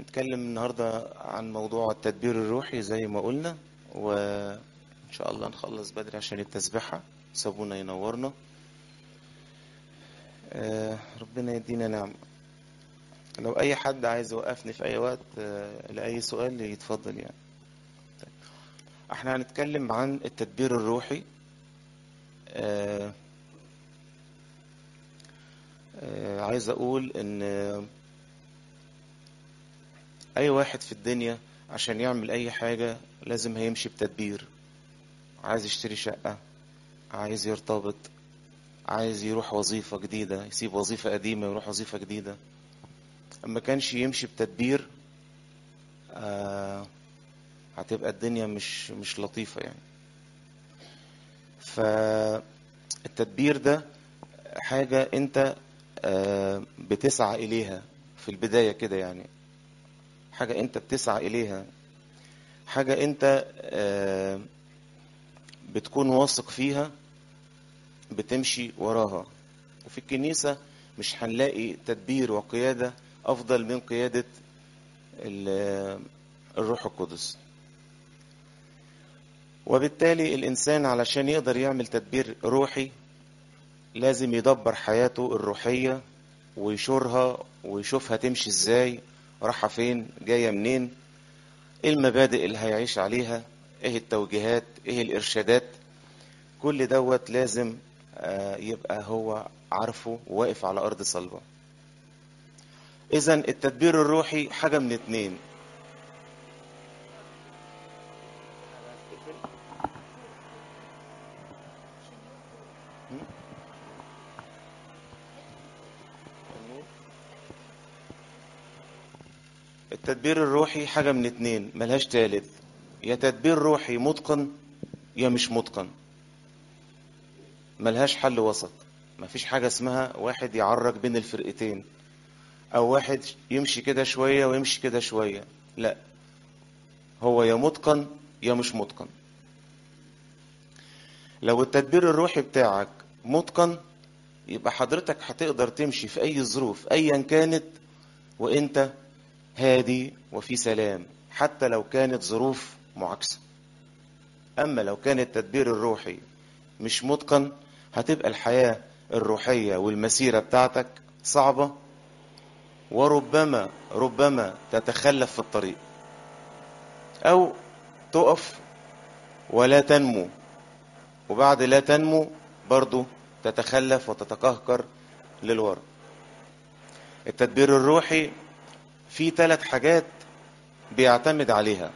نتكلم النهاردة عن موضوع التدبير الروحي زي ما قلنا وإن شاء الله نخلص بدري عشان التسبيحة سابونا ينورنا آه، ربنا يدينا نعم لو أي حد عايز يوقفني في أي وقت آه، لأي سؤال يتفضل يعني طيب. احنا هنتكلم عن التدبير الروحي آه، آه، عايز أقول إن آه، أي واحد في الدنيا عشان يعمل أي حاجة لازم هيمشي بتدبير عايز يشتري شقة عايز يرتبط عايز يروح وظيفة جديدة يسيب وظيفة قديمة يروح وظيفة جديدة أما كانش يمشي بتدبير آه هتبقى الدنيا مش مش لطيفة يعني فالتدبير ده حاجة أنت آه بتسعى إليها في البداية كده يعني حاجة أنت بتسعى إليها حاجة أنت آه بتكون واثق فيها بتمشي وراها وفي الكنيسة مش هنلاقي تدبير وقيادة أفضل من قيادة ال- الروح القدس وبالتالي الإنسان علشان يقدر يعمل تدبير روحي لازم يدبر حياته الروحية ويشورها ويشوفها تمشي ازاي رايحة فين جاية منين ايه المبادئ اللي هيعيش عليها ايه التوجيهات ايه الارشادات كل دوت لازم آه، يبقى هو عارفه واقف على ارض صلبة اذا التدبير الروحي حاجة من اتنين التدبير الروحي حاجة من اتنين ملهاش تالت يا تدبير روحي متقن يا مش متقن ملهاش حل وسط مفيش حاجة اسمها واحد يعرج بين الفرقتين او واحد يمشي كده شوية ويمشي كده شوية لا هو يا متقن يا مش متقن لو التدبير الروحي بتاعك متقن يبقى حضرتك هتقدر تمشي في اي ظروف ايا كانت وانت هادي وفي سلام حتى لو كانت ظروف معاكسة أما لو كان التدبير الروحي مش متقن هتبقى الحياة الروحية والمسيرة بتاعتك صعبة وربما ربما تتخلف في الطريق أو تقف ولا تنمو وبعد لا تنمو برضو تتخلف وتتكهكر للورا التدبير الروحي في ثلاث حاجات بيعتمد عليها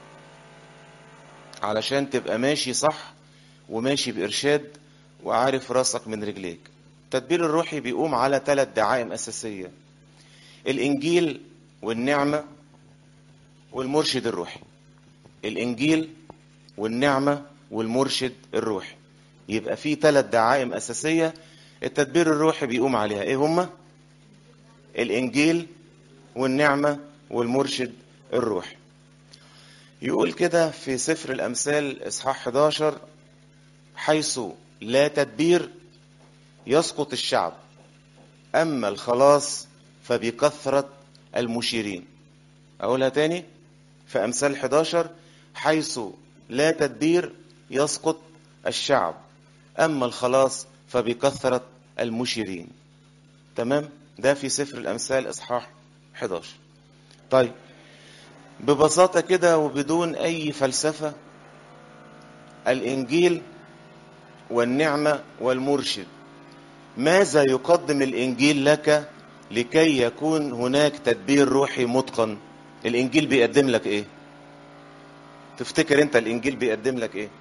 علشان تبقى ماشي صح وماشي بإرشاد وعارف راسك من رجليك التدبير الروحي بيقوم على ثلاث دعائم أساسية الإنجيل والنعمة والمرشد الروحي الإنجيل والنعمة والمرشد الروحي يبقى في ثلاث دعائم أساسية التدبير الروحي بيقوم عليها إيه هما؟ الإنجيل والنعمة والمرشد الروحي يقول كده في سفر الأمثال إصحاح 11 حيث لا تدبير يسقط الشعب أما الخلاص فبكثرة المشيرين أقولها تاني في أمثال 11 حيث لا تدبير يسقط الشعب أما الخلاص فبكثرة المشيرين تمام ده في سفر الأمثال إصحاح 11 طيب ببساطة كده وبدون أي فلسفة الإنجيل والنعمة والمرشد ماذا يقدم الإنجيل لك لكي يكون هناك تدبير روحي متقن الإنجيل بيقدم لك إيه تفتكر أنت الإنجيل بيقدم لك إيه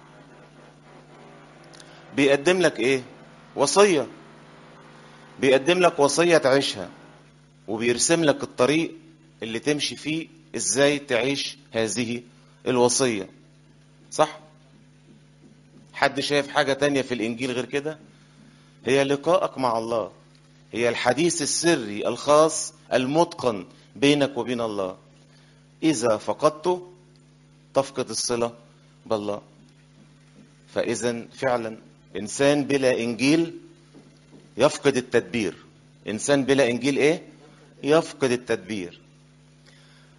بيقدم لك إيه وصية بيقدم لك وصية تعيشها وبيرسم لك الطريق اللي تمشي فيه ازاي تعيش هذه الوصية صح حد شايف حاجة تانية في الانجيل غير كده هي لقائك مع الله هي الحديث السري الخاص المتقن بينك وبين الله اذا فقدته تفقد الصلة بالله فاذا فعلا انسان بلا انجيل يفقد التدبير انسان بلا انجيل ايه يفقد التدبير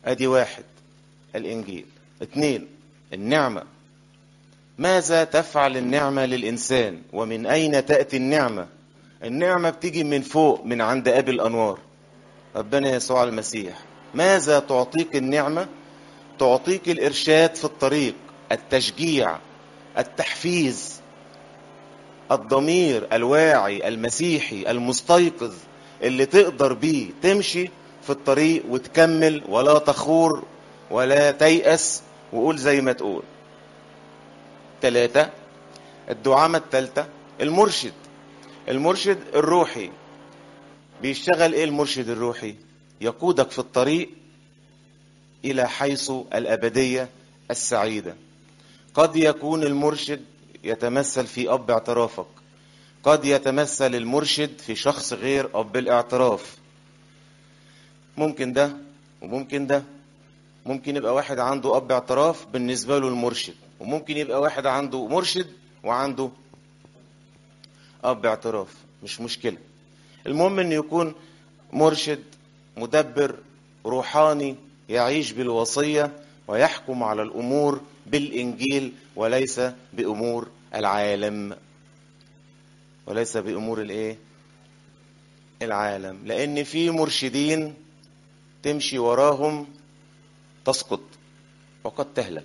ادي واحد الانجيل اثنين النعمة ماذا تفعل النعمة للإنسان ومن أين تأتي النعمة النعمة بتيجي من فوق من عند أبي الأنوار ربنا يسوع المسيح ماذا تعطيك النعمة تعطيك الإرشاد في الطريق التشجيع التحفيز الضمير الواعي المسيحي المستيقظ اللي تقدر بيه تمشي في الطريق وتكمل ولا تخور ولا تيأس وقول زي ما تقول ثلاثة الدعامة الثالثة المرشد المرشد الروحي بيشتغل ايه المرشد الروحي يقودك في الطريق الى حيث الابدية السعيدة قد يكون المرشد يتمثل في اب اعترافك قد يتمثل المرشد في شخص غير اب الاعتراف ممكن ده وممكن ده ممكن يبقى واحد عنده اب اعتراف بالنسبه له المرشد وممكن يبقى واحد عنده مرشد وعنده اب اعتراف مش مشكله المهم انه يكون مرشد مدبر روحاني يعيش بالوصيه ويحكم على الامور بالانجيل وليس بامور العالم وليس بامور الايه العالم لان في مرشدين تمشي وراهم تسقط وقد تهلك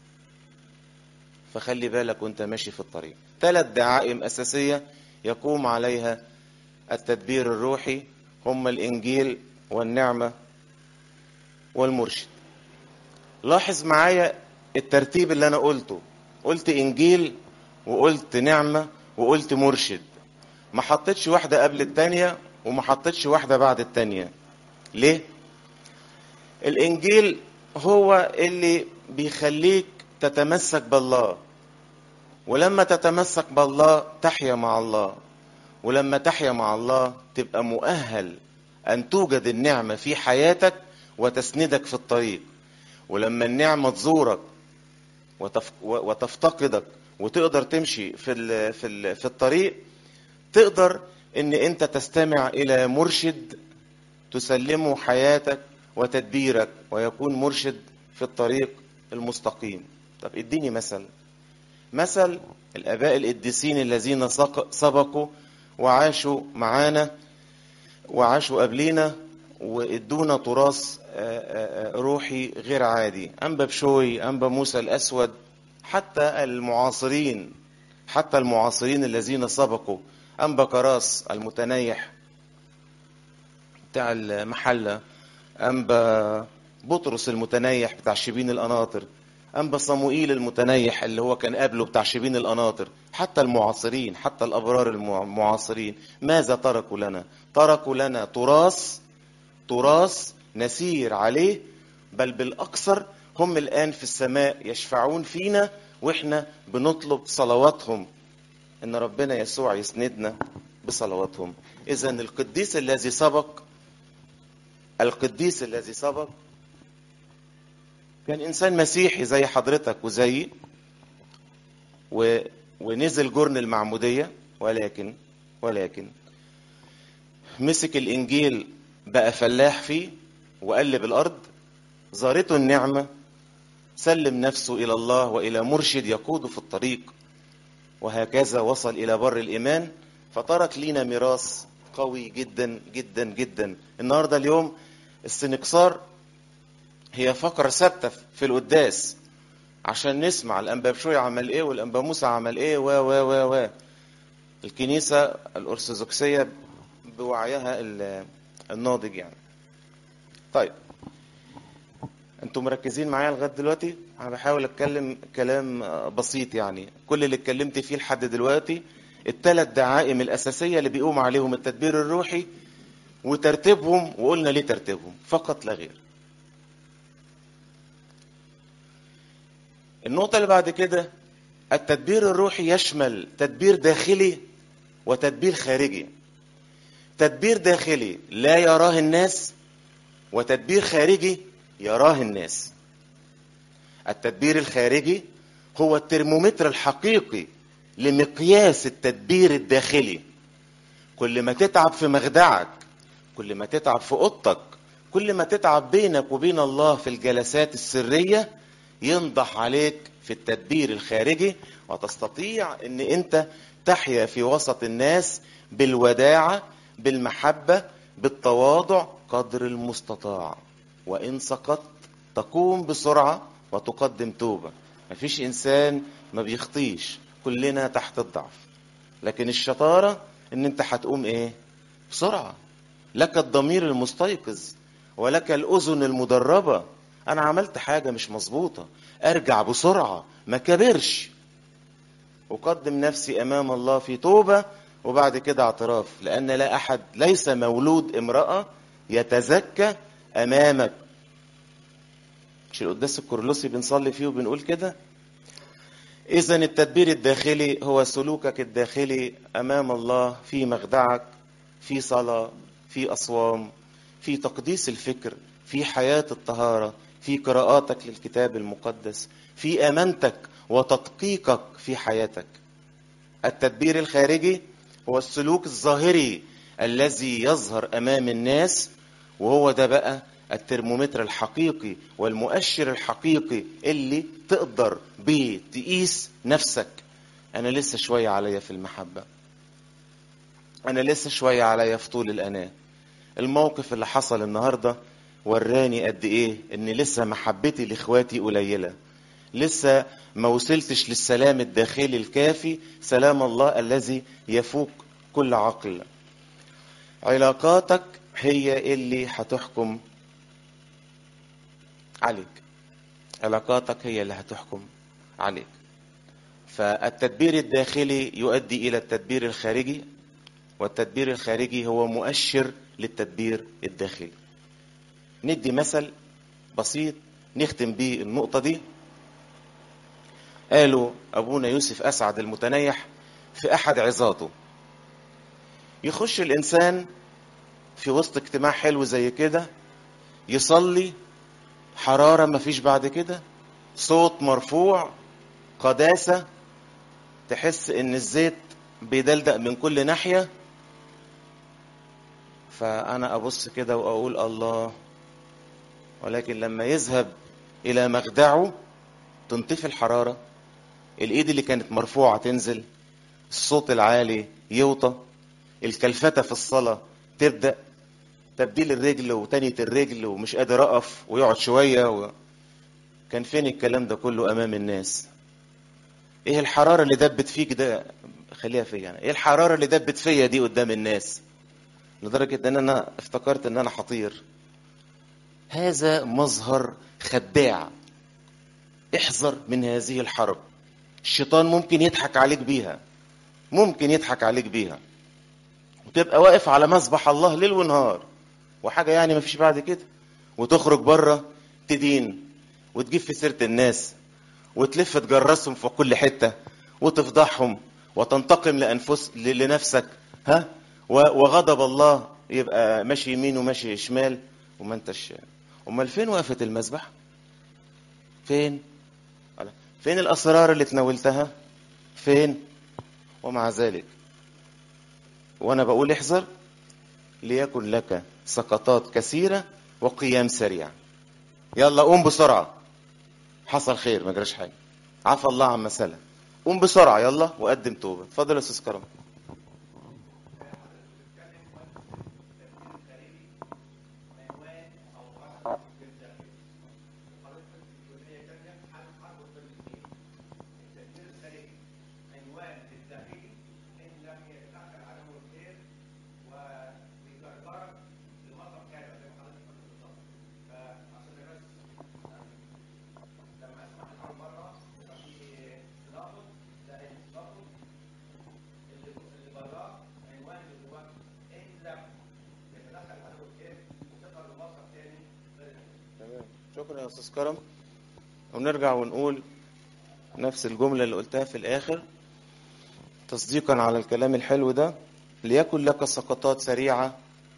فخلي بالك وانت ماشي في الطريق ثلاث دعائم أساسية يقوم عليها التدبير الروحي هم الإنجيل والنعمة والمرشد لاحظ معايا الترتيب اللي أنا قلته قلت إنجيل وقلت نعمة وقلت مرشد ما حطيتش واحدة قبل التانية وما حطيتش واحدة بعد التانية ليه؟ الإنجيل هو اللي بيخليك تتمسك بالله ولما تتمسك بالله تحيا مع الله ولما تحيا مع الله تبقى مؤهل أن توجد النعمة في حياتك وتسندك في الطريق ولما النعمة تزورك وتف... وتفتقدك وتقدر تمشي في ال... في ال... في الطريق تقدر ان انت تستمع الى مرشد تسلمه حياتك وتدبيرك ويكون مرشد في الطريق المستقيم طب اديني مثل مثل الاباء القديسين الذين سبقوا وعاشوا معانا وعاشوا قبلينا وادونا تراث روحي غير عادي انبا بشوي انبا موسى الاسود حتى المعاصرين حتى المعاصرين الذين سبقوا انبا كراس المتنيح بتاع المحله انبا بطرس المتنيح بتاع شبين القناطر انبا صموئيل المتنيح اللي هو كان قبله بتاع شبين القناطر حتى المعاصرين حتى الابرار المعاصرين ماذا تركوا لنا تركوا لنا تراث تراث نسير عليه بل بالاكثر هم الان في السماء يشفعون فينا واحنا بنطلب صلواتهم ان ربنا يسوع يسندنا بصلواتهم اذا القديس الذي سبق القديس الذي سبق كان انسان مسيحي زي حضرتك وزيي و... ونزل جرن المعمودية ولكن ولكن مسك الانجيل بقى فلاح فيه وقلب الارض زارته النعمة سلم نفسه الى الله والى مرشد يقوده في الطريق وهكذا وصل الى بر الايمان فترك لينا ميراث قوي جدا جدا جدا النهارده اليوم السنكسار هي فقرة ثابتة في القداس عشان نسمع الأنبا بشوي عمل إيه والأنبا موسى عمل إيه و و و و الكنيسة الأرثوذكسية بوعيها الناضج يعني طيب انتوا مركزين معايا لغايه دلوقتي انا بحاول اتكلم كلام بسيط يعني كل اللي اتكلمت فيه لحد دلوقتي الثلاث دعائم الاساسيه اللي بيقوم عليهم التدبير الروحي وترتيبهم وقلنا ليه ترتيبهم فقط لا غير النقطة اللي بعد كده التدبير الروحي يشمل تدبير داخلي وتدبير خارجي تدبير داخلي لا يراه الناس وتدبير خارجي يراه الناس التدبير الخارجي هو الترمومتر الحقيقي لمقياس التدبير الداخلي كل ما تتعب في مخدعك كل ما تتعب في اوضتك كل ما تتعب بينك وبين الله في الجلسات السرية ينضح عليك في التدبير الخارجي وتستطيع ان انت تحيا في وسط الناس بالوداعة بالمحبة بالتواضع قدر المستطاع وإن سقطت تقوم بسرعة وتقدم توبة مفيش إنسان ما بيخطيش كلنا تحت الضعف لكن الشطارة إن أنت هتقوم إيه بسرعة لك الضمير المستيقظ ولك الأذن المدربة أنا عملت حاجة مش مظبوطة أرجع بسرعة ما كبرش أقدم نفسي أمام الله في توبة وبعد كده اعتراف لأن لا أحد ليس مولود امرأة يتزكى أمامك مش القداس الكورلوسي بنصلي فيه وبنقول كده إذا التدبير الداخلي هو سلوكك الداخلي أمام الله في مخدعك في صلاة في أصوام في تقديس الفكر في حياة الطهارة في قراءاتك للكتاب المقدس في أمانتك وتدقيقك في حياتك التدبير الخارجي هو السلوك الظاهري الذي يظهر امام الناس وهو ده بقى الترمومتر الحقيقي والمؤشر الحقيقي اللي تقدر بيه تقيس نفسك انا لسه شويه عليا في المحبه انا لسه شويه عليا في طول الاناه الموقف اللي حصل النهارده وراني قد ايه ان لسه محبتي لاخواتي قليله لسه ما وصلتش للسلام الداخلي الكافي سلام الله الذي يفوق كل عقل علاقاتك هي اللي هتحكم عليك علاقاتك هي اللي هتحكم عليك فالتدبير الداخلي يؤدي الى التدبير الخارجي والتدبير الخارجي هو مؤشر للتدبير الداخلي ندي مثل بسيط نختم بيه النقطه دي قالوا أبونا يوسف أسعد المتنيح في أحد عظاته يخش الإنسان في وسط اجتماع حلو زي كده يصلي حرارة مفيش بعد كده صوت مرفوع قداسة تحس إن الزيت بيدلدق من كل ناحية فأنا أبص كده وأقول الله ولكن لما يذهب إلى مخدعه تنطفي الحرارة الايد اللي كانت مرفوعه تنزل الصوت العالي يوطى الكلفتة في الصلاة تبدأ تبديل الرجل وتانية الرجل ومش قادر أقف ويقعد شوية و... كان فين الكلام ده كله أمام الناس إيه الحرارة اللي دبت فيك ده خليها فيا يعني. إيه الحرارة اللي دبت فيا دي قدام الناس لدرجة إن أنا افتكرت إن أنا حطير هذا مظهر خداع احذر من هذه الحرب الشيطان ممكن يضحك عليك بيها ممكن يضحك عليك بيها وتبقى واقف على مسبح الله ليل ونهار وحاجة يعني مفيش بعد كده وتخرج بره تدين وتجيب في سيرة الناس وتلف تجرسهم في كل حتة وتفضحهم وتنتقم لأنفس لنفسك ها وغضب الله يبقى ماشي يمين وماشي شمال وما انتش امال فين وقفة المسبح فين فين الاسرار اللي تناولتها فين ومع ذلك وانا بقول احذر ليكن لك سقطات كثيره وقيام سريع يلا قوم بسرعه حصل خير ما جراش حاجه عفى الله عما سلم قوم بسرعه يلا وقدم توبه اتفضل يا استاذ كرم شكرا يا استاذ كرم ونرجع ونقول نفس الجملة اللي قلتها في الآخر تصديقا على الكلام الحلو ده ليكن لك سقطات سريعة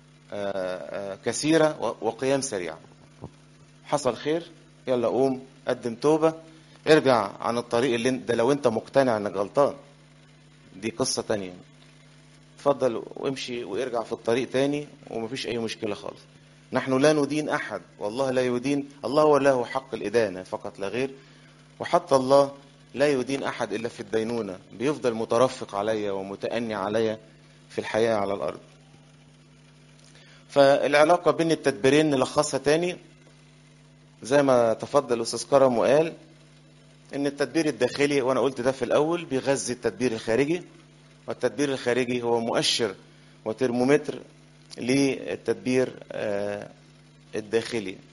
كثيرة وقيام سريع حصل خير يلا قوم قدم توبة ارجع عن الطريق اللي ده لو انت مقتنع انك غلطان دي قصة تانية اتفضل وامشي وارجع في الطريق تاني ومفيش اي مشكلة خالص نحن لا ندين أحد والله لا يدين الله هو له حق الإدانة فقط لا غير وحتى الله لا يدين أحد إلا في الدينونة بيفضل مترفق عليا ومتأني عليا في الحياة على الأرض فالعلاقة بين التدبيرين نلخصها تاني زي ما تفضل أستاذ كرم وقال إن التدبير الداخلي وأنا قلت ده في الأول بيغذي التدبير الخارجي والتدبير الخارجي هو مؤشر وترمومتر للتدبير الداخلي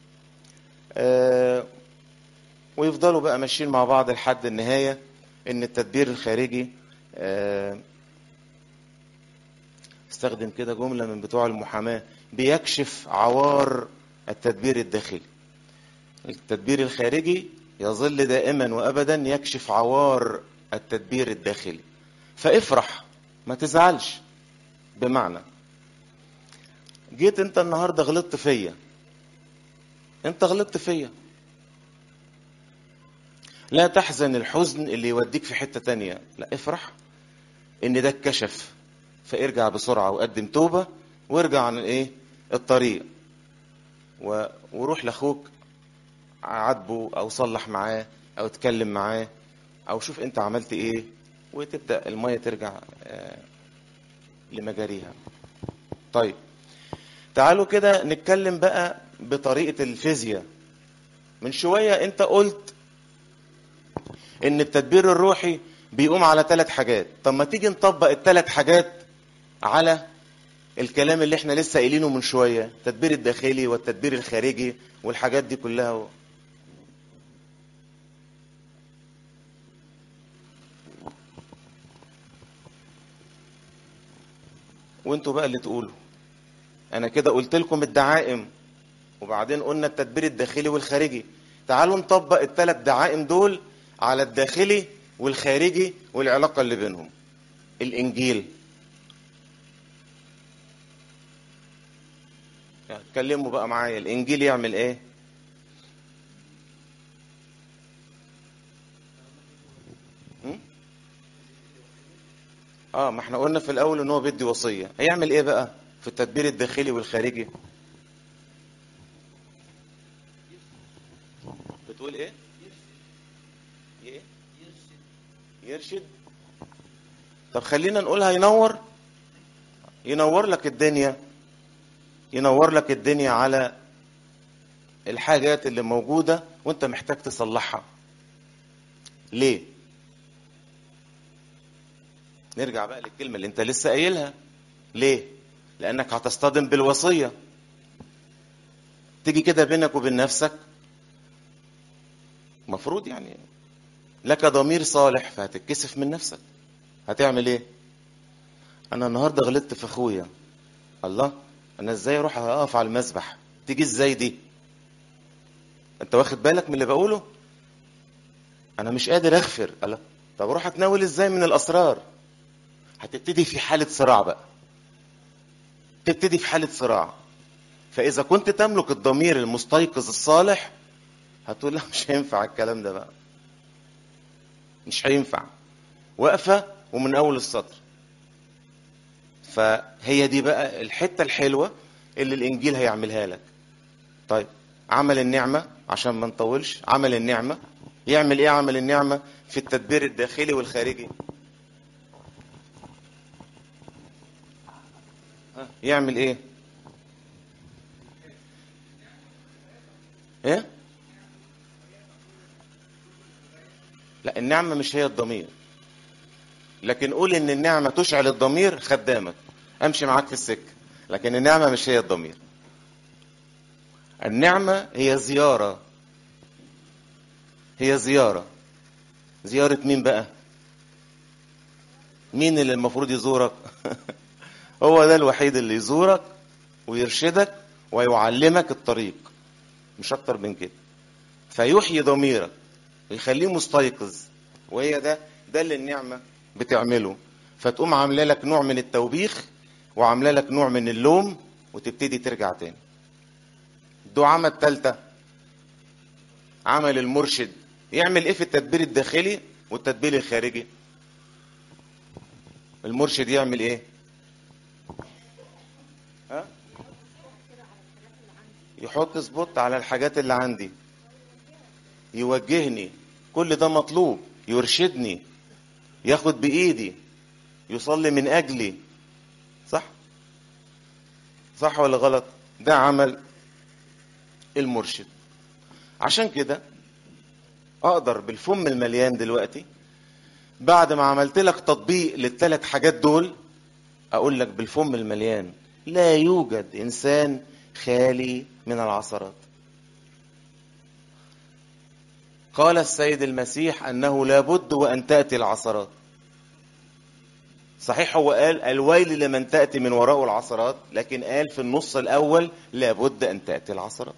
ويفضلوا بقى ماشيين مع بعض لحد النهاية ان التدبير الخارجي استخدم كده جملة من بتوع المحاماة بيكشف عوار التدبير الداخلي التدبير الخارجي يظل دائما وابدا يكشف عوار التدبير الداخلي فافرح ما تزعلش بمعنى جيت انت النهارده غلطت فيا انت غلطت فيا لا تحزن الحزن اللي يوديك في حتة تانية لا افرح ان ده اتكشف فارجع بسرعة وقدم توبة وارجع عن الايه الطريق و... وروح لاخوك عاتبه او صلح معاه او اتكلم معاه او شوف انت عملت ايه وتبدأ المية ترجع آه لمجاريها طيب تعالوا كده نتكلم بقى بطريقة الفيزياء من شوية انت قلت ان التدبير الروحي بيقوم على ثلاث حاجات طب ما تيجي نطبق الثلاث حاجات على الكلام اللي احنا لسه قايلينه من شوية التدبير الداخلي والتدبير الخارجي والحاجات دي كلها وانتوا بقى اللي تقولوا انا كده قلت لكم الدعائم وبعدين قلنا التدبير الداخلي والخارجي تعالوا نطبق الثلاث دعائم دول على الداخلي والخارجي والعلاقة اللي بينهم الانجيل اتكلموا بقى معايا الانجيل يعمل ايه اه ما احنا قلنا في الاول ان هو بيدي وصيه هيعمل ايه بقى في التدبير الداخلي والخارجي بتقول ايه ايه يرشد طب خلينا نقول هينور ينور لك الدنيا ينور لك الدنيا على الحاجات اللي موجودة وانت محتاج تصلحها ليه نرجع بقى للكلمة اللي انت لسه قايلها ليه لانك هتصطدم بالوصية تيجي كده بينك وبين نفسك مفروض يعني لك ضمير صالح فهتتكسف من نفسك هتعمل ايه انا النهارده غلطت في اخويا الله انا ازاي اروح اقف على المسبح تيجي ازاي دي انت واخد بالك من اللي بقوله انا مش قادر اغفر الله طب اروح اتناول ازاي من الاسرار هتبتدي في حالة صراع بقى تبتدي في حالة صراع فاذا كنت تملك الضمير المستيقظ الصالح هتقول لا مش هينفع الكلام ده بقى مش هينفع واقفة ومن اول السطر فهي دي بقى الحتة الحلوة اللي الانجيل هيعملها لك طيب عمل النعمة عشان ما نطولش عمل النعمة يعمل ايه عمل النعمة في التدبير الداخلي والخارجي يعمل ايه ايه لا النعمة مش هي الضمير لكن قول ان النعمة تشعل الضمير خدامك امشي معاك في السكة لكن النعمة مش هي الضمير النعمة هي زيارة هي زيارة زيارة مين بقى مين اللي المفروض يزورك هو ده الوحيد اللي يزورك ويرشدك ويعلمك الطريق مش اكتر من كده فيحيي ضميرك ويخليه مستيقظ وهي ده ده اللي النعمة بتعمله فتقوم عامله لك نوع من التوبيخ وعامله لك نوع من اللوم وتبتدي ترجع تاني الدعامة التالتة عمل المرشد يعمل ايه في التدبير الداخلي والتدبير الخارجي المرشد يعمل ايه ها يحط سبوت على الحاجات اللي عندي يوجهني كل ده مطلوب يرشدني ياخد بإيدي يصلي من أجلي صح صح ولا غلط ده عمل المرشد عشان كده اقدر بالفم المليان دلوقتي بعد ما عملت لك تطبيق للثلاث حاجات دول اقول لك بالفم المليان لا يوجد انسان خالي من العثرات قال السيد المسيح انه لابد وان تاتي العثرات صحيح هو قال الويل لمن تاتي من وراءه العثرات لكن قال في النص الاول لابد ان تاتي العثرات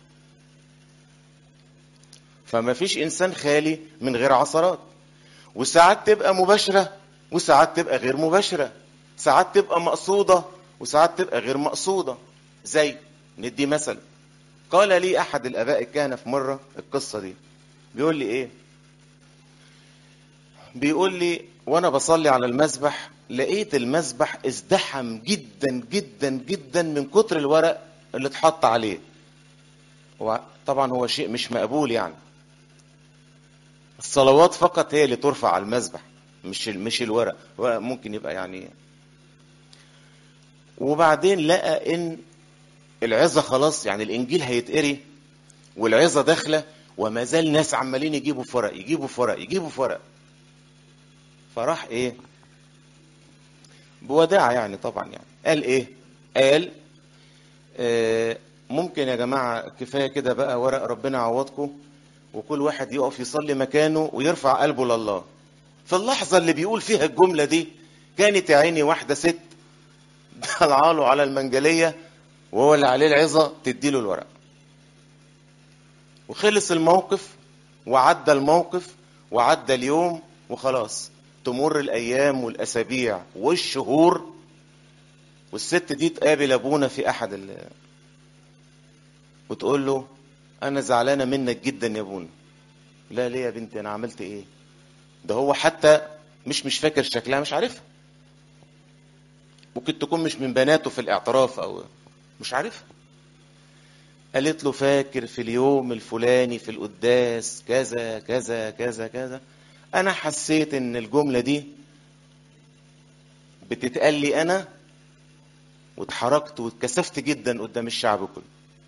فما فيش انسان خالي من غير عثرات وساعات تبقى مباشره وساعات تبقى غير مباشره ساعات تبقى مقصوده وساعات تبقى غير مقصوده زي ندي مثل قال لي احد الاباء الكهنه في مره القصه دي بيقول لي ايه بيقول لي وانا بصلي على المسبح لقيت المسبح ازدحم جدا جدا جدا من كتر الورق اللي اتحط عليه طبعا هو شيء مش مقبول يعني الصلوات فقط هي اللي ترفع على المسبح مش مش الورق ممكن يبقى يعني وبعدين لقى ان العظه خلاص يعني الانجيل هيتقري والعظه داخله وما زال ناس عمالين يجيبوا في ورق يجيبوا في ورق يجيبوا في ورق فراح ايه بوداعة يعني طبعا يعني قال ايه قال آه ممكن يا جماعة كفاية كده بقى ورق ربنا يعوضكم وكل واحد يقف يصلي مكانه ويرفع قلبه لله في اللحظة اللي بيقول فيها الجملة دي كانت يا عيني واحدة ست طالعه على المنجلية وهو اللي عليه العظة تديله الورق وخلص الموقف وعدى الموقف وعدى اليوم وخلاص تمر الايام والاسابيع والشهور والست دي تقابل ابونا في احد ال... وتقول له انا زعلانه منك جدا يا ابونا لا ليه يا بنتي انا عملت ايه ده هو حتى مش مش فاكر شكلها مش عارفها ممكن تكون مش من بناته في الاعتراف او مش عارفها قالت له فاكر في اليوم الفلاني في القداس كذا كذا كذا كذا انا حسيت ان الجملة دي بتتقال لي انا واتحركت واتكسفت جدا قدام الشعب كله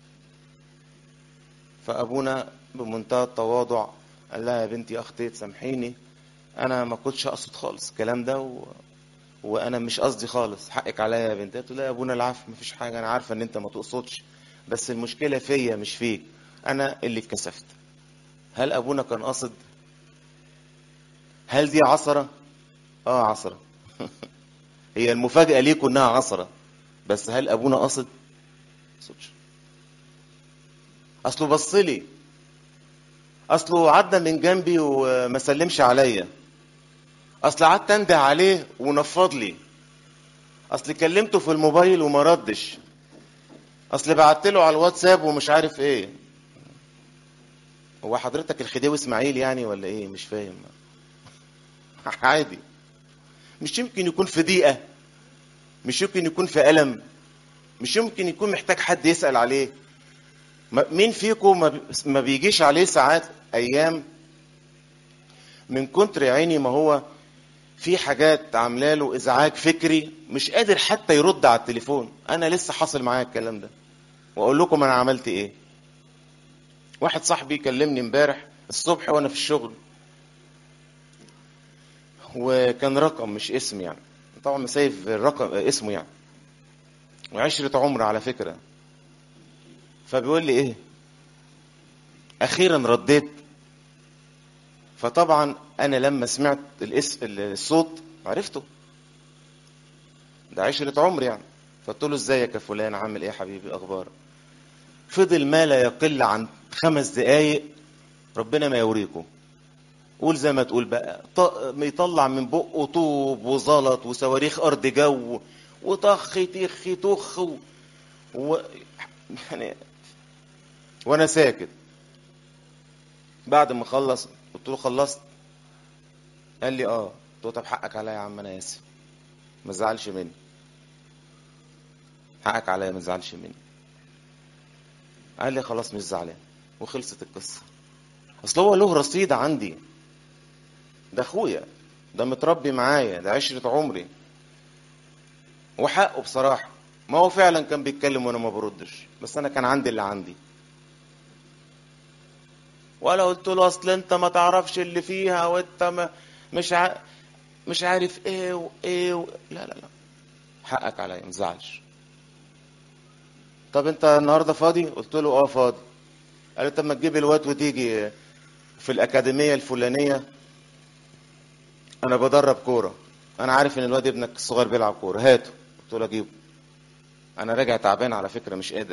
فابونا بمنتهى التواضع قال لها يا بنتي اخطيت سامحيني انا ما كنتش اقصد خالص الكلام ده و... وانا مش قصدي خالص حقك عليا يا بنتي قلت لا يا ابونا العفو مفيش حاجه انا عارفه ان انت ما تقصدش بس المشكله فيا مش فيك انا اللي اتكسفت هل ابونا كان قاصد هل دي عصرة اه عصرة هي المفاجأة ليكم انها عصرة بس هل ابونا قصد صدش اصله بص لي اصله عدى من جنبي وما سلمش عليا اصل قعدت انده عليه ونفض لي اصل كلمته في الموبايل وما ردش اصل بعت له على الواتساب ومش عارف ايه هو حضرتك الخديوي اسماعيل يعني ولا ايه مش فاهم عادي مش يمكن يكون في ضيقه مش يمكن يكون في الم مش يمكن يكون محتاج حد يسال عليه مين فيكم ما بيجيش عليه ساعات ايام من كتر يا عيني ما هو في حاجات عامله له ازعاج فكري مش قادر حتى يرد على التليفون انا لسه حاصل معايا الكلام ده واقول لكم انا عملت ايه واحد صاحبي كلمني امبارح الصبح وانا في الشغل وكان رقم مش اسم يعني طبعا مسايف الرقم اسمه يعني وعشرة عمر على فكرة فبيقول لي ايه اخيرا رديت فطبعا انا لما سمعت الاسم الصوت عرفته ده عشرة عمر يعني فقلت له ازيك يا فلان عامل ايه يا حبيبي اخبار فضل ما لا يقل عن خمس دقايق ربنا ما يوريكم قول زي ما تقول بقى يطلع من بقه طوب وزلط وصواريخ ارض جو وطخ تخ تخ و... و... يعني وانا ساكت بعد ما خلص قلت له خلصت قال لي اه قلت له طب حقك عليا يا عم انا اسف ما تزعلش مني حقك عليا ما تزعلش مني قال لي خلاص مش زعلان وخلصت القصه اصل هو له رصيد عندي ده اخويا ده متربي معايا ده عشرة عمري وحقه بصراحة ما هو فعلا كان بيتكلم وانا ما بردش بس انا كان عندي اللي عندي ولا قلت له اصل انت ما تعرفش اللي فيها وانت ما مش ع... مش عارف ايه وايه و... لا لا لا حقك عليا ما تزعلش طب انت النهارده فاضي قلت له اه فاضي قال لي طب ما تجيب الواد وتيجي في الاكاديميه الفلانيه انا بدرب كوره انا عارف ان الواد ابنك الصغير بيلعب كوره هاته قلت له اجيبه انا راجع تعبان على فكره مش قادر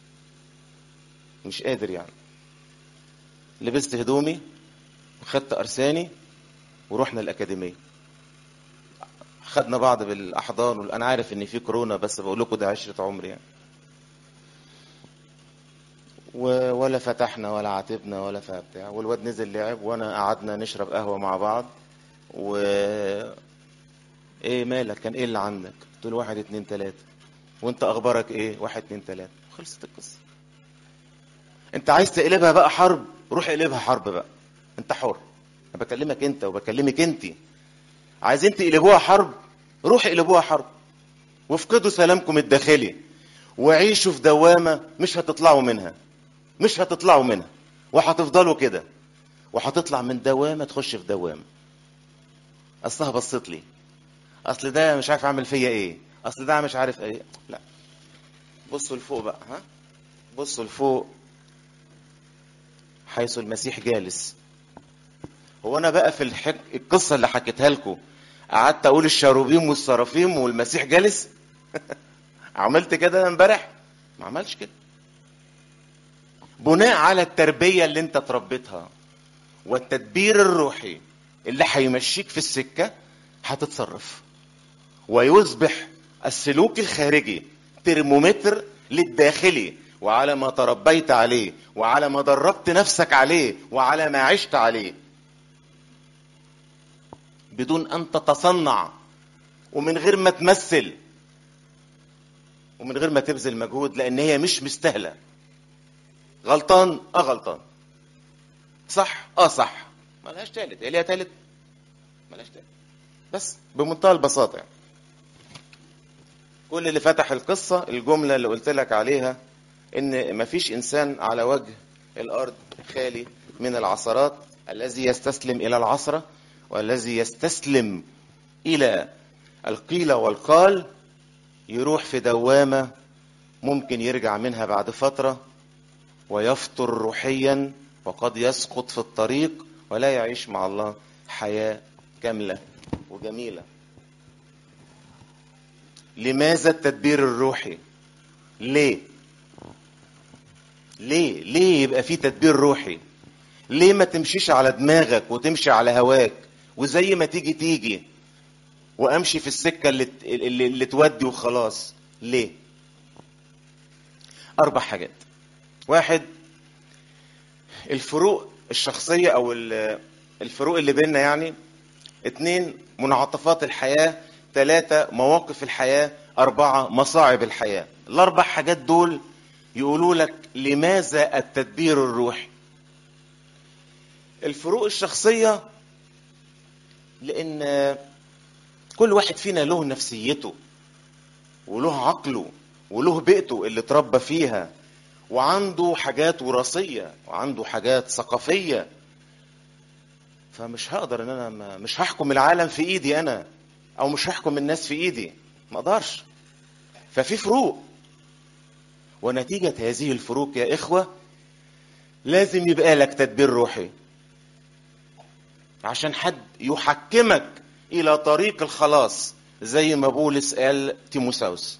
مش قادر يعني لبست هدومي وخدت ارساني ورحنا الاكاديميه خدنا بعض بالاحضان وال- انا عارف ان في كورونا بس بقول لكم ده عشره عمري يعني و- ولا فتحنا ولا عاتبنا ولا فبتاع والواد نزل لعب وانا قعدنا نشرب قهوه مع بعض و ايه مالك كان ايه اللي عندك قلت له واحد اتنين تلاته وانت اخبارك ايه واحد اتنين تلاته خلصت القصه انت عايز تقلبها بقى حرب روح اقلبها حرب بقى انت حر انا بكلمك انت وبكلمك انت عايزين تقلبوها حرب روح اقلبوها حرب وافقدوا سلامكم الداخلي وعيشوا في دوامة مش هتطلعوا منها مش هتطلعوا منها وهتفضلوا كده وهتطلع من دوامة تخش في دوامة اصلها بصت لي اصل ده مش عارف اعمل فيا ايه اصل ده مش عارف ايه لا بصوا لفوق بقى ها بصوا لفوق حيث المسيح جالس هو انا بقى في الحك... القصه اللي حكيتها لكم قعدت اقول الشاروبيم والسرافيم والمسيح جالس عملت كده امبارح ما عملش كده بناء على التربيه اللي انت تربيتها والتدبير الروحي اللي هيمشيك في السكه هتتصرف ويصبح السلوك الخارجي ترمومتر للداخلي وعلى ما تربيت عليه وعلى ما دربت نفسك عليه وعلى ما عشت عليه بدون ان تتصنع ومن غير ما تمثل ومن غير ما تبذل مجهود لان هي مش مستاهله غلطان اه غلطان صح اه صح ملهاش تالت هي ليها تالت ملهاش تالت بس بمنتهى البساطه يعني كل اللي فتح القصه الجمله اللي قلت لك عليها ان مفيش انسان على وجه الارض خالي من العثرات الذي يستسلم الى العثره والذي يستسلم الى القيل والقال يروح في دوامه ممكن يرجع منها بعد فتره ويفطر روحيا وقد يسقط في الطريق ولا يعيش مع الله حياه كامله وجميله لماذا التدبير الروحي ليه ليه ليه يبقى في تدبير روحي ليه ما تمشيش على دماغك وتمشي على هواك وزي ما تيجي تيجي وامشي في السكه اللي اللي, اللي تودي وخلاص ليه اربع حاجات واحد الفروق الشخصيه او ال- الفروق اللي بيننا يعني اتنين منعطفات الحياه ثلاثة مواقف الحياة أربعة مصاعب الحياة الأربع حاجات دول يقولوا لك لماذا التدبير الروحي الفروق الشخصية لأن كل واحد فينا له نفسيته وله عقله وله بيئته اللي اتربى فيها وعنده حاجات وراثية وعنده حاجات ثقافية فمش هقدر ان انا ما مش هحكم العالم في ايدي انا او مش هحكم الناس في ايدي ما اقدرش ففي فروق ونتيجة هذه الفروق يا إخوة لازم يبقى لك تدبير روحي عشان حد يحكمك إلى طريق الخلاص زي ما بولس قال تيموساوس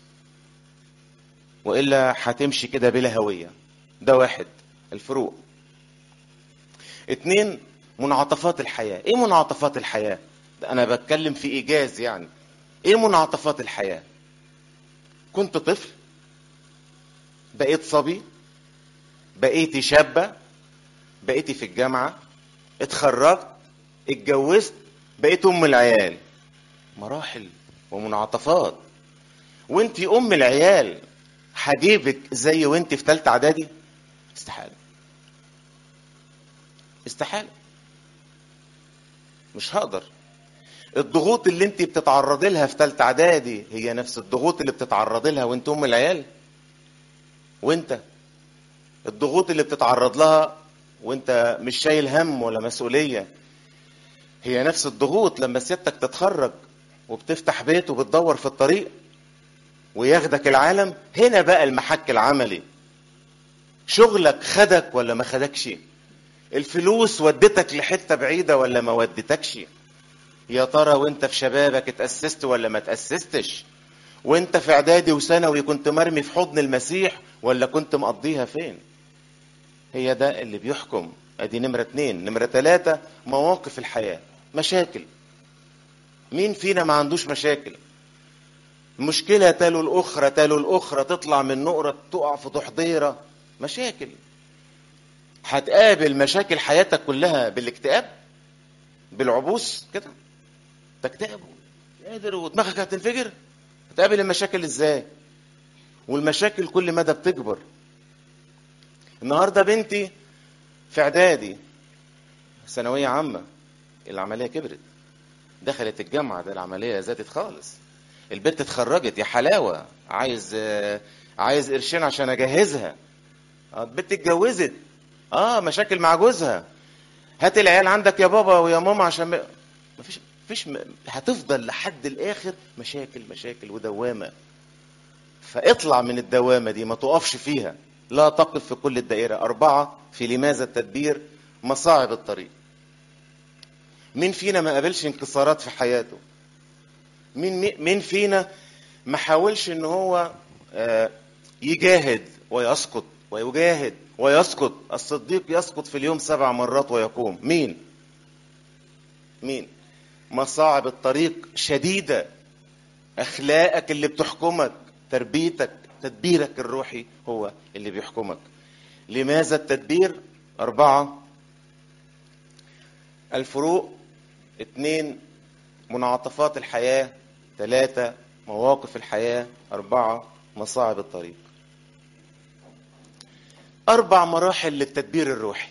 وإلا هتمشي كده بلا هوية ده واحد الفروق اتنين منعطفات الحياة ايه منعطفات الحياة ده انا بتكلم في ايجاز يعني ايه منعطفات الحياة كنت طفل بقيت صبي بقيتي شابة بقيتي في الجامعة اتخرجت اتجوزت بقيت ام العيال مراحل ومنعطفات وانتي ام العيال هجيبك زي وانتي في تالتة اعدادي استحالة استحالة مش هقدر الضغوط اللي انت بتتعرضي لها في ثالثه اعدادي هي نفس الضغوط اللي بتتعرضي لها وانت ام العيال وانت الضغوط اللي بتتعرض لها وانت مش شايل هم ولا مسؤوليه هي نفس الضغوط لما سيادتك تتخرج وبتفتح بيت وبتدور في الطريق وياخدك العالم هنا بقى المحك العملي شغلك خدك ولا ما خدكش الفلوس ودتك لحته بعيده ولا ما ودتكش يا ترى وانت في شبابك اتأسست ولا ما اتأسستش وانت في اعدادي وثانوي كنت مرمي في حضن المسيح ولا كنت مقضيها فين هي ده اللي بيحكم ادي نمرة اتنين نمرة تلاتة مواقف الحياة مشاكل مين فينا ما عندوش مشاكل مشكلة تالو الأخرى تالو الأخرى تطلع من نقرة تقع في تحضيرة مشاكل هتقابل مشاكل حياتك كلها بالاكتئاب بالعبوس كده تكتئب قادر ودماغك هتنفجر هتقابل المشاكل ازاي والمشاكل كل مدى بتكبر النهارده بنتي في اعدادي ثانويه عامه العمليه كبرت دخلت الجامعه ده العمليه زادت خالص البنت اتخرجت يا حلاوه عايز عايز قرشين عشان اجهزها البنت اتجوزت اه مشاكل مع جوزها هات العيال عندك يا بابا ويا ماما عشان ما مفيش مفيش م... هتفضل لحد الاخر مشاكل مشاكل ودوامه فاطلع من الدوامه دي ما تقفش فيها لا تقف في كل الدائره اربعه في لماذا التدبير مصاعب الطريق مين فينا ما قابلش انكسارات في حياته مين مين فينا ما حاولش ان هو يجاهد ويسقط ويجاهد ويسقط الصديق يسقط في اليوم سبع مرات ويقوم مين مين مصاعب الطريق شديدة أخلاقك اللي بتحكمك تربيتك تدبيرك الروحي هو اللي بيحكمك لماذا التدبير أربعة الفروق اثنين منعطفات الحياة ثلاثة مواقف الحياة أربعة مصاعب الطريق أربع مراحل للتدبير الروحي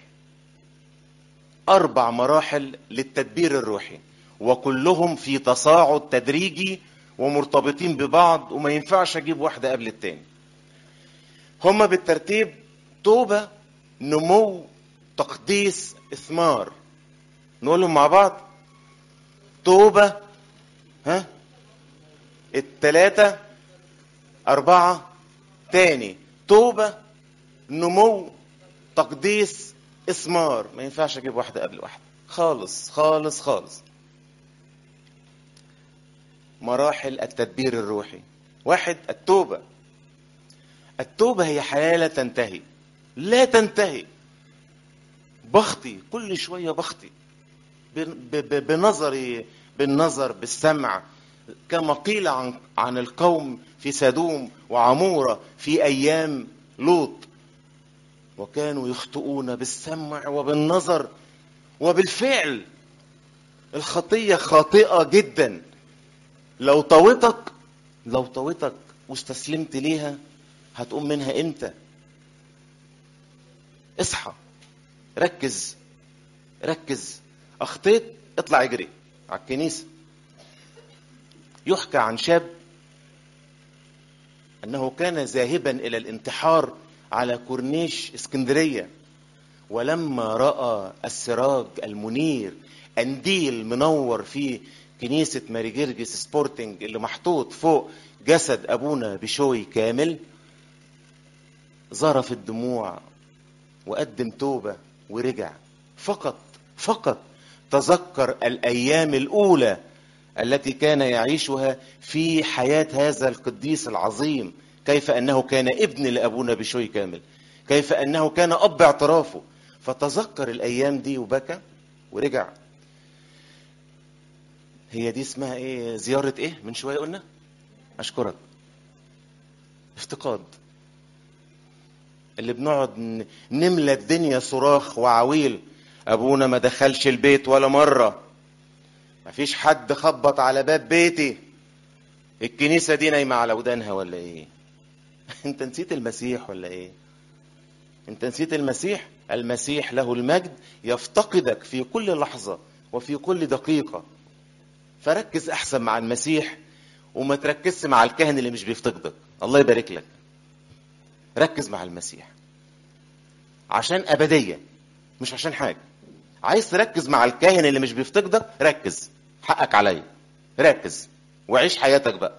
أربع مراحل للتدبير الروحي وكلهم في تصاعد تدريجي ومرتبطين ببعض وما ينفعش أجيب واحدة قبل التاني هما بالترتيب توبة نمو تقديس إثمار نقولهم مع بعض توبة ها التلاتة أربعة تاني توبة نمو تقديس إثمار ما ينفعش أجيب واحدة قبل واحدة خالص خالص خالص مراحل التدبير الروحي واحد التوبة التوبة هي حياة لا تنتهي لا تنتهي بخطي كل شوية بخطي بنظري بالنظر بالسمع كما قيل عن عن القوم في سدوم وعمورة في أيام لوط وكانوا يخطئون بالسمع وبالنظر وبالفعل الخطية خاطئة جدا لو طوتك لو طوتك واستسلمت ليها هتقوم منها امتى اصحى ركز ركز اخطيت اطلع اجري على الكنيسة يحكى عن شاب انه كان ذاهبا الى الانتحار على كورنيش اسكندرية ولما رأى السراج المنير قنديل منور في كنيسة ماري جرجس سبورتنج اللي محطوط فوق جسد أبونا بشوي كامل ظرف الدموع وقدم توبة ورجع فقط فقط تذكر الأيام الأولى التي كان يعيشها في حياة هذا القديس العظيم كيف أنه كان ابن لأبونا بشوي كامل كيف أنه كان أب اعترافه فتذكر الأيام دي وبكى ورجع هي دي اسمها ايه زيارة ايه من شوية قلنا اشكرك افتقاد اللي بنقعد نملى الدنيا صراخ وعويل ابونا ما دخلش البيت ولا مرة مفيش حد خبط على باب بيتي الكنيسة دي نايمة على ودانها ولا ايه انت نسيت المسيح ولا ايه انت نسيت المسيح المسيح له المجد يفتقدك في كل لحظة وفي كل دقيقة فركز احسن مع المسيح وما تركزش مع الكاهن اللي مش بيفتقدك الله يبارك لك ركز مع المسيح عشان أبدية مش عشان حاجة عايز تركز مع الكاهن اللي مش بيفتقدك ركز حقك عليا ركز وعيش حياتك بقى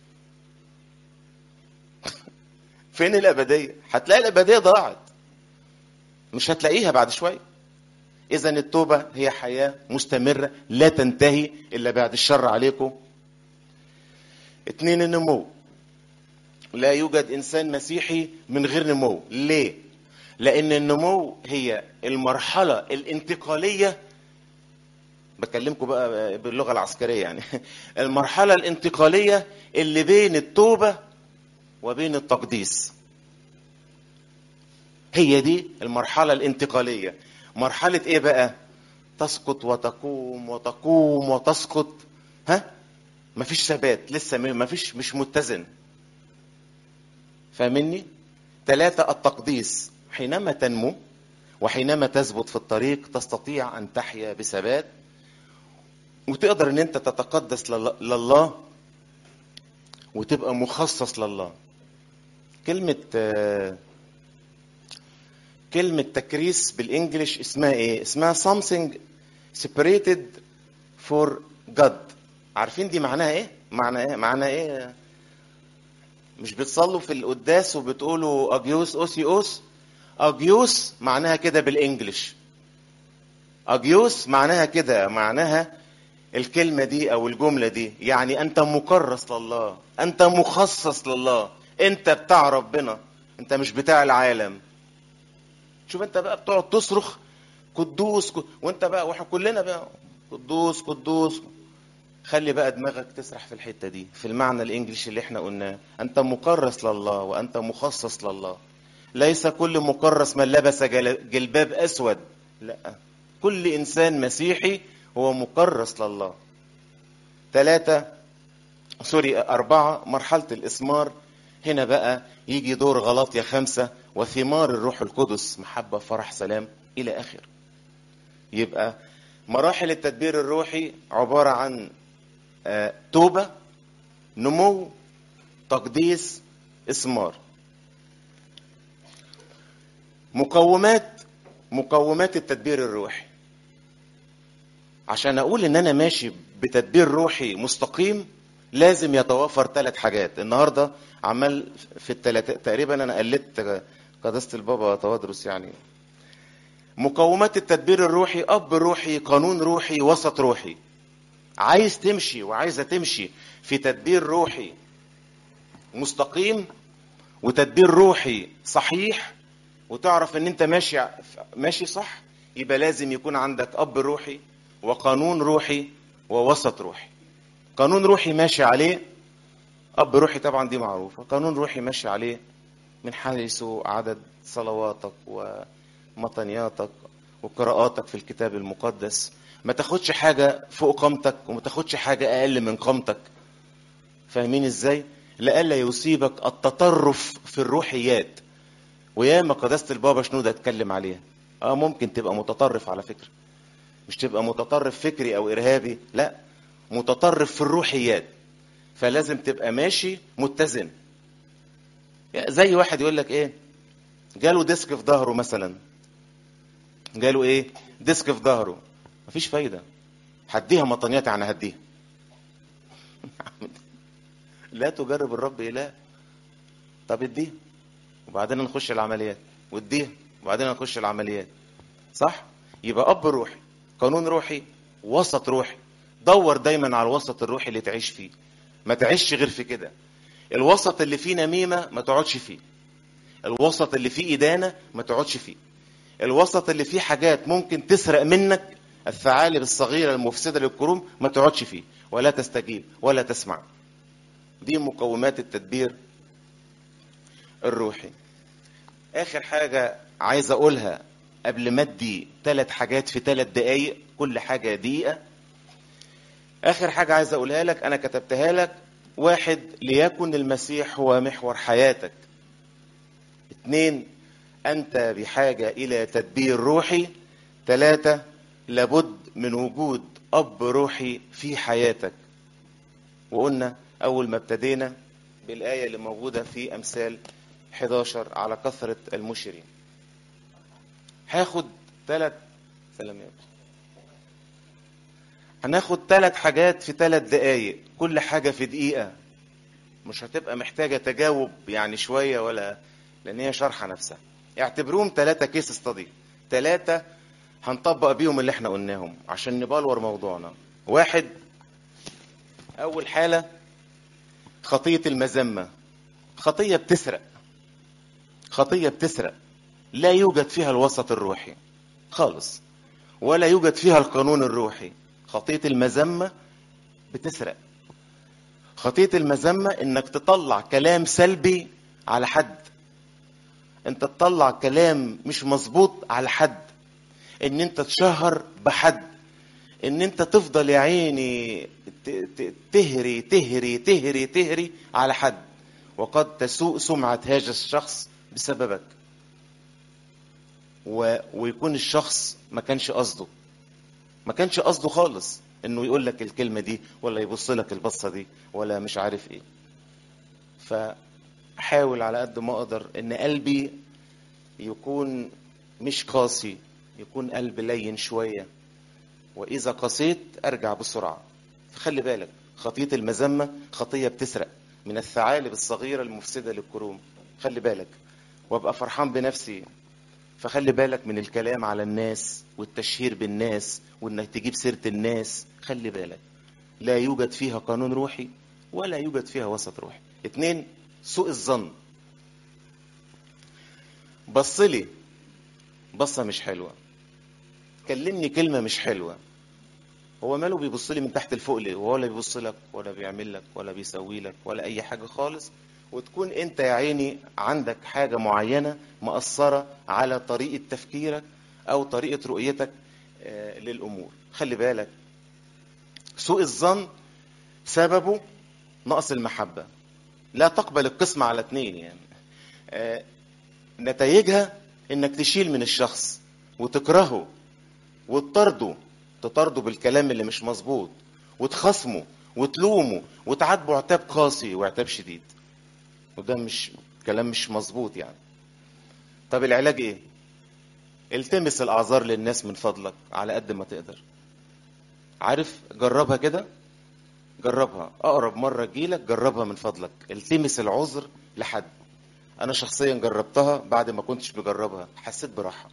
فين الأبدية هتلاقي الأبدية ضاعت مش هتلاقيها بعد شوية إذا التوبة هي حياة مستمرة لا تنتهي إلا بعد الشر عليكم اتنين النمو لا يوجد إنسان مسيحي من غير نمو ليه؟ لأن النمو هي المرحلة الانتقالية بكلمكم بقى باللغة العسكرية يعني المرحلة الانتقالية اللي بين التوبة وبين التقديس هي دي المرحلة الانتقالية مرحلة ايه بقى تسقط وتقوم وتقوم وتسقط ها مفيش ثبات لسه مفيش مش متزن فاهمني ثلاثة التقديس حينما تنمو وحينما تثبت في الطريق تستطيع أن تحيا بثبات وتقدر ان انت تتقدس لله وتبقى مخصص لله كلمة كلمة تكريس بالانجلش اسمها ايه اسمها something separated for God عارفين دي معناها ايه معنى ايه معنى ايه مش بتصلوا في القداس وبتقولوا اجيوس اوسيوس اجيوس معناها كده بالانجلش اجيوس معناها كده معناها الكلمة دي او الجملة دي يعني انت مكرس لله انت مخصص لله انت بتاع ربنا انت مش بتاع العالم شوف انت بقى بتقعد تصرخ قدوس وانت بقى واحنا كلنا بقى قدوس قدوس خلي بقى دماغك تسرح في الحتة دي في المعنى الانجليش اللي احنا قلناه انت مكرس لله وانت مخصص لله ليس كل مكرس من لبس جلباب اسود لا كل انسان مسيحي هو مكرس لله ثلاثة سوري أربعة مرحلة الإثمار هنا بقى يجي دور غلطية خمسة وثمار الروح القدس محبة فرح سلام إلى آخر يبقى مراحل التدبير الروحي عبارة عن توبة نمو تقديس إثمار مقومات مقومات التدبير الروحي عشان اقول ان انا ماشي بتدبير روحي مستقيم لازم يتوافر ثلاث حاجات النهارده عمال في الثلاث تقريبا انا قلدت قداسه البابا توادرس يعني مقومات التدبير الروحي اب روحي قانون روحي وسط روحي عايز تمشي وعايزه تمشي في تدبير روحي مستقيم وتدبير روحي صحيح وتعرف ان انت ماشي ماشي صح يبقى لازم يكون عندك اب روحي وقانون روحي ووسط روحي قانون روحي ماشي عليه اب روحي طبعا دي معروفه قانون روحي ماشي عليه من حيث عدد صلواتك ومطنياتك وقراءاتك في الكتاب المقدس ما تاخدش حاجه فوق قامتك وما تاخدش حاجه اقل من قامتك فاهمين ازاي لئلا يصيبك التطرف في الروحيات وياما قداسه البابا شنودة اتكلم عليها اه ممكن تبقى متطرف على فكره مش تبقى متطرف فكري او ارهابي لا متطرف في الروحيات فلازم تبقى ماشي متزن زي واحد يقول لك ايه جاله ديسك في ظهره مثلا جاله ايه ديسك في ظهره مفيش فايده هديها مطنيات يعني هديها لا تجرب الرب اله طب اديها وبعدين نخش العمليات واديها وبعدين نخش العمليات صح يبقى اب روحي قانون روحي وسط روحي دور دايما على الوسط الروحي اللي تعيش فيه ما تعيش غير في كده الوسط اللي فيه نميمة ما تقعدش فيه الوسط اللي فيه إدانة ما تقعدش فيه الوسط اللي فيه حاجات ممكن تسرق منك الثعالب الصغيرة المفسدة للكروم ما تقعدش فيه ولا تستجيب ولا تسمع دي مقومات التدبير الروحي آخر حاجة عايز أقولها قبل ما ادي ثلاث حاجات في ثلاث دقايق كل حاجة دقيقة آخر حاجة عايز أقولها لك أنا كتبتها لك واحد ليكن المسيح هو محور حياتك اتنين أنت بحاجة إلى تدبير روحي ثلاثة لابد من وجود أب روحي في حياتك وقلنا أول ما ابتدينا بالآية اللي موجودة في أمثال 11 على كثرة المشرين هاخد ثلاث سلام يا أبو. هناخد ثلاث حاجات في ثلاث دقايق كل حاجة في دقيقة مش هتبقى محتاجة تجاوب يعني شوية ولا لأن هي شرحة نفسها اعتبروهم ثلاثة كيس استادي ثلاثة هنطبق بيهم اللي احنا قلناهم عشان نبلور موضوعنا واحد أول حالة خطية المذمة خطية بتسرق خطية بتسرق لا يوجد فيها الوسط الروحي خالص ولا يوجد فيها القانون الروحي خطية المذمة بتسرق خطية المذمة انك تطلع كلام سلبي على حد انت تطلع كلام مش مظبوط على حد ان انت تشهر بحد ان انت تفضل يا عيني ت- ت- تهري تهري تهري تهري على حد وقد تسوء سمعة هذا الشخص بسببك و... ويكون الشخص ما كانش قصده ما كانش قصده خالص انه يقول لك الكلمة دي ولا يبص لك البصة دي ولا مش عارف ايه فحاول على قد ما اقدر ان قلبي يكون مش قاسي يكون قلب لين شوية واذا قسيت ارجع بسرعة فخلي بالك خطية المذمة خطية بتسرق من الثعالب الصغيرة المفسدة للكروم خلي بالك وابقى فرحان بنفسي فخلي بالك من الكلام على الناس والتشهير بالناس وانك تجيب سيرة الناس خلي بالك لا يوجد فيها قانون روحي ولا يوجد فيها وسط روحي اتنين سوء الظن بصلي بصة مش حلوة كلمني كلمة مش حلوة هو ماله بيبص لي من تحت لفوق ليه هو ولا بيبص لك ولا بيعمل لك ولا بيسوي لك ولا اي حاجة خالص وتكون انت يا عيني عندك حاجة معينة مأثرة على طريقة تفكيرك او طريقة رؤيتك آه، للامور خلي بالك سوء الظن سببه نقص المحبة لا تقبل القسمة على اتنين يعني آه، نتائجها انك تشيل من الشخص وتكرهه وتطرده تطرده بالكلام اللي مش مظبوط وتخصمه وتلومه وتعاتبه عتاب قاسي وعتاب شديد وده مش كلام مش مظبوط يعني طب العلاج ايه التمس الاعذار للناس من فضلك على قد ما تقدر عارف جربها كده جربها اقرب مره تجيلك جربها من فضلك التمس العذر لحد انا شخصيا جربتها بعد ما كنتش بجربها حسيت براحه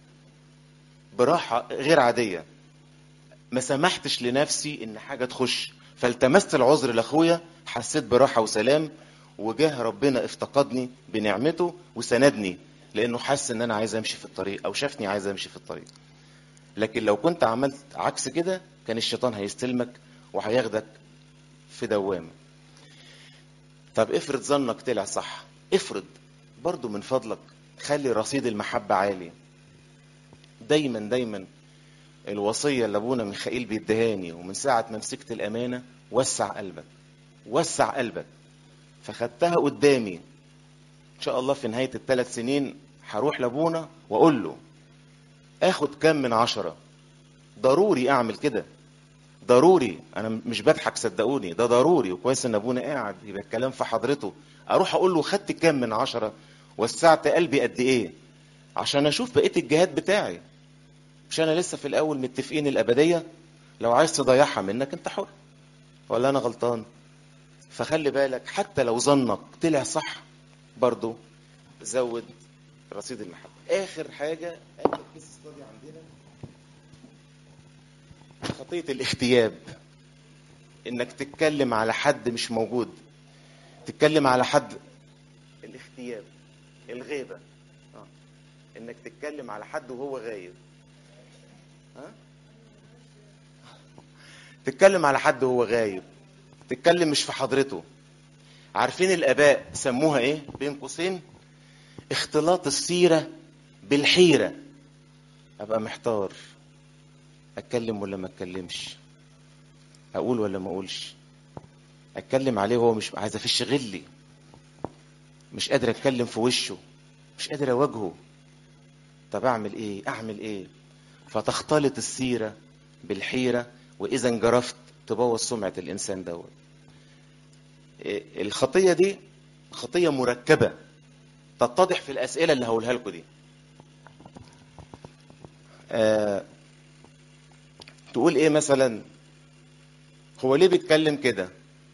براحه غير عاديه ما سمحتش لنفسي ان حاجه تخش فالتمست العذر لاخويا حسيت براحه وسلام وجاه ربنا افتقدني بنعمته وسندني لانه حس ان انا عايز امشي في الطريق او شافني عايز امشي في الطريق لكن لو كنت عملت عكس كده كان الشيطان هيستلمك وهياخدك في دوامه طب افرض ظنك طلع صح افرض برضو من فضلك خلي رصيد المحبة عالي دايما دايما الوصية اللي ابونا ميخائيل بيدهاني ومن ساعة ما مسكت الأمانة وسع قلبك وسع قلبك فخدتها قدامي إن شاء الله في نهاية الثلاث سنين هروح لابونا وأقول له آخد كام من عشرة ضروري أعمل كده ضروري أنا مش بضحك صدقوني ده ضروري وكويس إن أبونا قاعد يبقى الكلام في حضرته أروح أقول له خدت كام من عشرة وسعت قلبي قد إيه عشان أشوف بقية الجهاد بتاعي مش أنا لسه في الأول متفقين الأبدية لو عايز تضيعها منك أنت حر ولا أنا غلطان فخلي بالك حتى لو ظنك طلع صح برضو زود رصيد المحبة آخر حاجة آخر كيس ستادي عندنا خطية الاختياب إنك تتكلم على حد مش موجود تتكلم على حد الاختياب الغيبة آه. إنك تتكلم على حد وهو غايب ها؟ تتكلم على حد وهو غايب تتكلم مش في حضرته عارفين الآباء سموها إيه بين قوسين اختلاط السيرة بالحيرة أبقى محتار أتكلم ولا ما أتكلمش أقول ولا ما أقولش أتكلم عليه وهو مش عايز أفش غلي مش قادر أتكلم في وشه مش قادر أواجهه طب اعمل ايه اعمل ايه فتختلط السيره بالحيره واذا انجرفت تبوظ سمعه الانسان دوت إيه، الخطيه دي خطيه مركبه تتضح في الاسئله اللي هقولها لكم دي آه تقول ايه مثلا هو ليه بيتكلم كده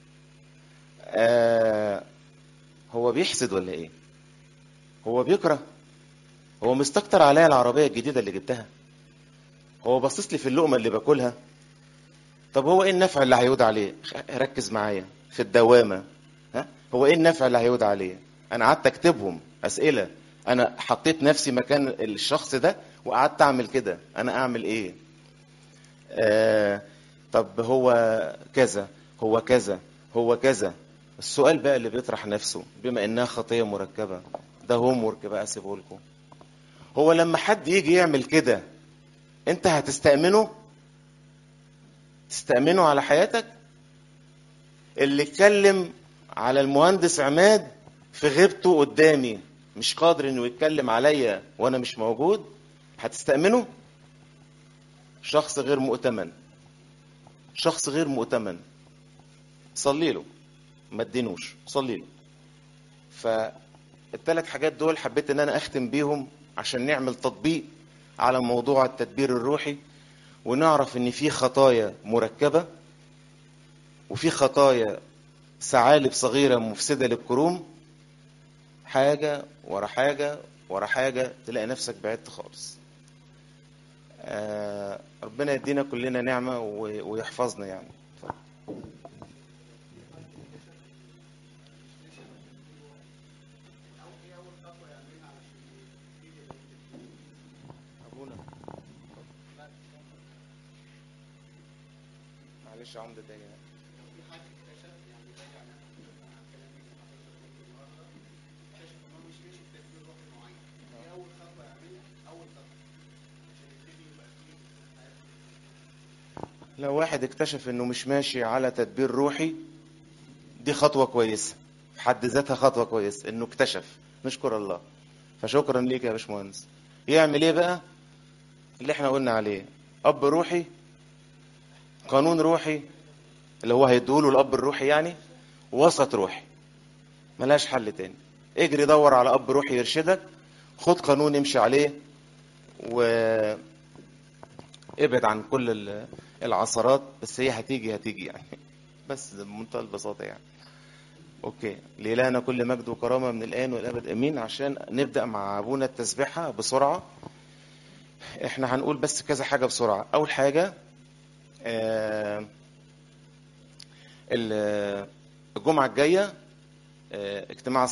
آه هو بيحسد ولا ايه هو بيكره هو مستكتر عليا العربيه الجديده اللي جبتها هو باصص لي في اللقمه اللي باكلها طب هو ايه النفع اللي هيعود عليه ركز معايا في الدوامه ها هو ايه النفع اللي هيعود عليه انا قعدت اكتبهم اسئله انا حطيت نفسي مكان الشخص ده وقعدت اعمل كده انا اعمل ايه آه طب هو كذا هو كذا هو كذا السؤال بقى اللي بيطرح نفسه بما انها خطيه مركبه ده هوم ورك بقى اسيبه لكم هو لما حد يجي يعمل كده انت هتستأمنه تستأمنه على حياتك اللي اتكلم على المهندس عماد في غيبته قدامي مش قادر انه يتكلم عليا وانا مش موجود هتستأمنه شخص غير مؤتمن شخص غير مؤتمن صلي له ما تدينوش صلي له فالثلاث حاجات دول حبيت ان انا اختم بيهم عشان نعمل تطبيق على موضوع التدبير الروحي ونعرف ان في خطايا مركبة وفي خطايا ثعالب صغيرة مفسدة للكروم حاجة ورا حاجة ورا حاجة تلاقي نفسك بعدت خالص آه ربنا يدينا كلنا نعمة و- ويحفظنا يعني أبونا معلش عمدة تاني لو واحد اكتشف انه مش ماشي على تدبير روحي دي خطوة كويسة في حد ذاتها خطوة كويسة انه اكتشف نشكر الله فشكرا ليك يا باشمهندس يعمل ايه بقى اللي احنا قلنا عليه اب روحي قانون روحي اللي هو هيدوله الاب الروحي يعني وسط روحي ملهاش حل تاني اجري دور على اب روحي يرشدك خد قانون امشي عليه و ابعد عن كل ال- العثرات بس هي هتيجي هتيجي يعني بس بمنتهى البساطة يعني اوكي لإلهنا كل مجد وكرامة من الآن والأبد أمين عشان نبدأ مع أبونا التسبيحة بسرعة احنا هنقول بس كذا حاجة بسرعة أول حاجة آه، ال- الجمعة الجاية آه، اجتماع